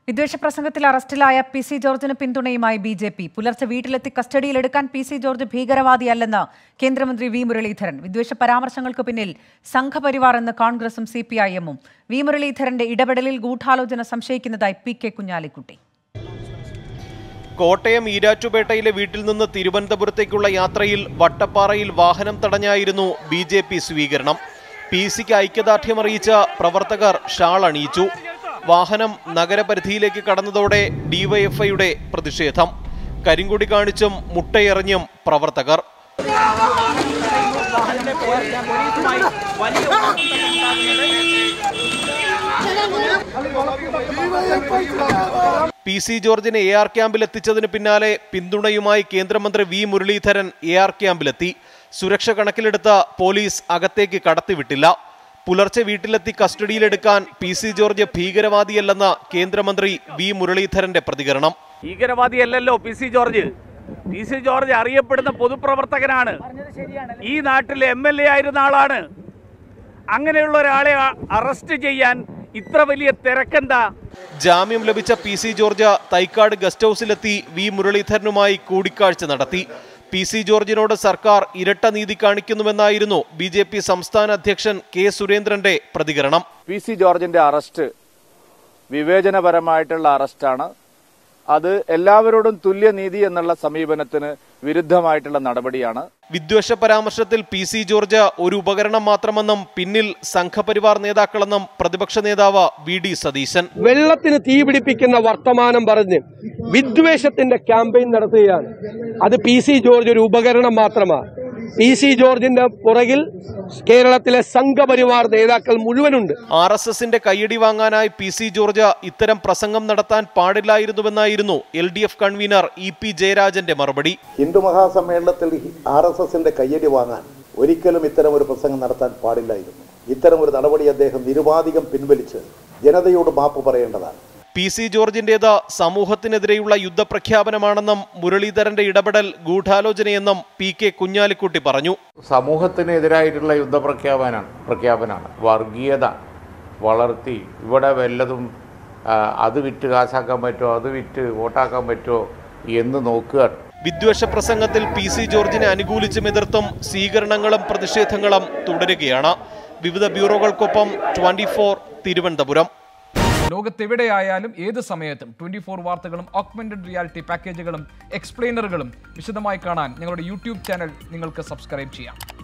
വിദ്വേഷ പ്രസംഗത്തിൽ അറസ്റ്റിലായ പി സി ജോർജിന് പിന്തുണയുമായി ബി ജെ പി പുലർച്ചെ വീട്ടിലെത്തി കസ്റ്റഡിയിലെടുക്കാൻ പി സി ജോർജ് ഭീകരവാദിയല്ലെന്ന് കേന്ദ്രമന്ത്രി വി മുരളീധരൻ വിദ്വേഷ പരാമർശങ്ങൾക്ക് പിന്നിൽ സംഘപരിവാർ എന്ന് കോൺഗ്രസും സി പി ഐ എമ്മും വി മുരളീധരന്റെ ഇടപെടലിൽ ഗൂഢാലോചന സംശയിക്കുന്നതായി പി കെ കുഞ്ഞാലിക്കുട്ടി കോട്ടയം ഈരാറ്റുപേട്ടയിലെ വീട്ടിൽ നിന്ന് തിരുവനന്തപുരത്തേക്കുള്ള യാത്രയിൽ വട്ടപ്പാറയിൽ വാഹനം തടഞ്ഞായിരുന്നു ബി ജെ പി സ്വീകരണം പി സിക്ക് ഐക്യദാർഢ്യമറിയിച്ച പ്രവർത്തകർ ഷാൾ അണിയിച്ചു വാഹനം നഗരപരിധിയിലേക്ക് കടന്നതോടെ ഡിവൈഎഫ്ഐയുടെ പ്രതിഷേധം കരിങ്കൊടി കാണിച്ചും മുട്ടയെറിഞ്ഞും പ്രവർത്തകർ പി സി ജോർജിനെ എ ആർ ക്യാമ്പിൽ എത്തിച്ചതിന് പിന്നാലെ പിന്തുണയുമായി കേന്ദ്രമന്ത്രി വി മുരളീധരൻ എ ആർ ക്യാമ്പിലെത്തി സുരക്ഷ കണക്കിലെടുത്ത പോലീസ് അകത്തേക്ക് കടത്തിവിട്ടില്ല പുലർച്ചെ വീട്ടിലെത്തി കസ്റ്റഡിയിലെടുക്കാൻ പി സി ജോർജ് ഭീകരവാദിയല്ലെന്ന കേന്ദ്രമന്ത്രി വി മുരളീധരന്റെ പ്രതികരണം ഭീകരവാദിയല്ലല്ലോ P C George P C George അറിയപ്പെടുന്ന പൊതുപ്രവർത്തകനാണ് ഈ നാട്ടിലെ എം എൽ എ ആയിരുന്ന ആളാണ് അങ്ങനെയുള്ള ഒരാളെ അ- അറസ്റ്റ് ചെയ്യാൻ ഇത്ര വലിയ തിരക്കെന്താ ജാമ്യം ലഭിച്ച P C George Thycaud guest ഹൌസിലെത്തി വി മുരളീധരനുമായി കൂടിക്കാഴ്ച നടത്തി പി സി ജോർജിനോട് സർക്കാർ ഇരട്ട നീതി കാണിക്കുന്നുവെന്നായിരുന്നു ബി ജെ പി സംസ്ഥാന അധ്യക്ഷൻ കെ സുരേന്ദ്രന്റെ പ്രതികരണം പി സി ജോർജിന്റെ അറസ്റ്റ് വിവേചനപരമായിട്ടുള്ള അറസ്റ്റാണ് അത് എല്ലാവരോടും തുല്യനീതി എന്നുള്ള സമീപനത്തിന് വിരുദ്ധമായിട്ടുള്ള നടപടിയാണ് വിദ്വേഷ പരാമർശത്തിൽ പി സി ജോർജ് ഒരു ഉപകരണം മാത്രമെന്നും പിന്നിൽ സംഘപരിവാർ നേതാക്കളെന്നും പ്രതിപക്ഷ നേതാവ് വി ഡി സതീശൻ വെള്ളത്തിന് തീ പിടിപ്പിക്കുന്ന വർത്തമാനം പറഞ്ഞ് വിദ്വേഷത്തിന്റെ ക്യാമ്പയിൻ നടത്തുകയാണ് അത് പി സി ജോർജ് ഒരു ഉപകരണം മാത്രമാണ് പി സി ജോർജിന്റെ പുറകിൽ കേരളത്തിലെ സംഘപരിവാർ നേതാക്കൾ മുഴുവനുണ്ട് ആർ എസ് എസിന്റെ കയ്യടി വാങ്ങാനായി പി സി ജോർജ് ഇത്തരം പ്രസംഗം നടത്താൻ പാടില്ലായിരുന്നുവെന്നായിരുന്നു L D F convener E P ജയരാജന്റെ മറുപടി ഹിന്ദു മഹാസമ്മേളനത്തിൽ ആർ എസ് എസിന്റെ കയ്യടി വാങ്ങാൻ ഒരിക്കലും ഇത്തരം ഒരു പ്രസംഗം നടത്താൻ പാടില്ലായിരുന്നു ഇത്തരം ഒരു നടപടി അദ്ദേഹം നിരുപാധികം പിൻവലിച്ച് ജനതയോട് മാപ്പ് പറയേണ്ടതാണ് പി സി ജോർജിന്റേത് സമൂഹത്തിനെതിരെയുള്ള യുദ്ധപ്രഖ്യാപനമാണെന്നും മുരളീധരന്റെ ഇടപെടൽ ഗൂഢാലോചനയെന്നും പി കെ കുഞ്ഞാലിക്കുട്ടി പറഞ്ഞു സമൂഹത്തിനെതിരായിട്ടുള്ള യുദ്ധപ്രഖ്യാപനമാണ് പ്രഖ്യാപനമാണ് വർഗീയത വളർത്തി ഇവിടെ വല്ലതും ആ, അത് വിറ്റ് കാശാക്കാൻ പറ്റുമോ അത് വിറ്റ് വോട്ടാക്കാൻ പറ്റുമോ എന്ന് നോക്കുകയാണ് വിദ്വേഷ പ്രസംഗത്തിൽ പി സി ജോർജിനെ അനുകൂലിച്ചും എതിർത്തും സ്വീകരണങ്ങളും പ്രതിഷേധങ്ങളും തുടരുകയാണ് വിവിധ ബ്യൂറോകൾക്കൊപ്പം ട്വന്റി തിരുവനന്തപുരം ലോകത്തെവിടെയായാലും ഏത് സമയത്തും ട്വന്റി ഫോർ വാർത്തകളും ഓഗ്മെന്റഡ് റിയാലിറ്റി പാക്കേജുകളും എക്സ്പ്ലെയിനറുകളും വിശദമായി കാണാൻ ഞങ്ങളുടെ യൂട്യൂബ് ചാനൽ നിങ്ങൾക്ക് സബ്സ്ക്രൈബ് ചെയ്യാം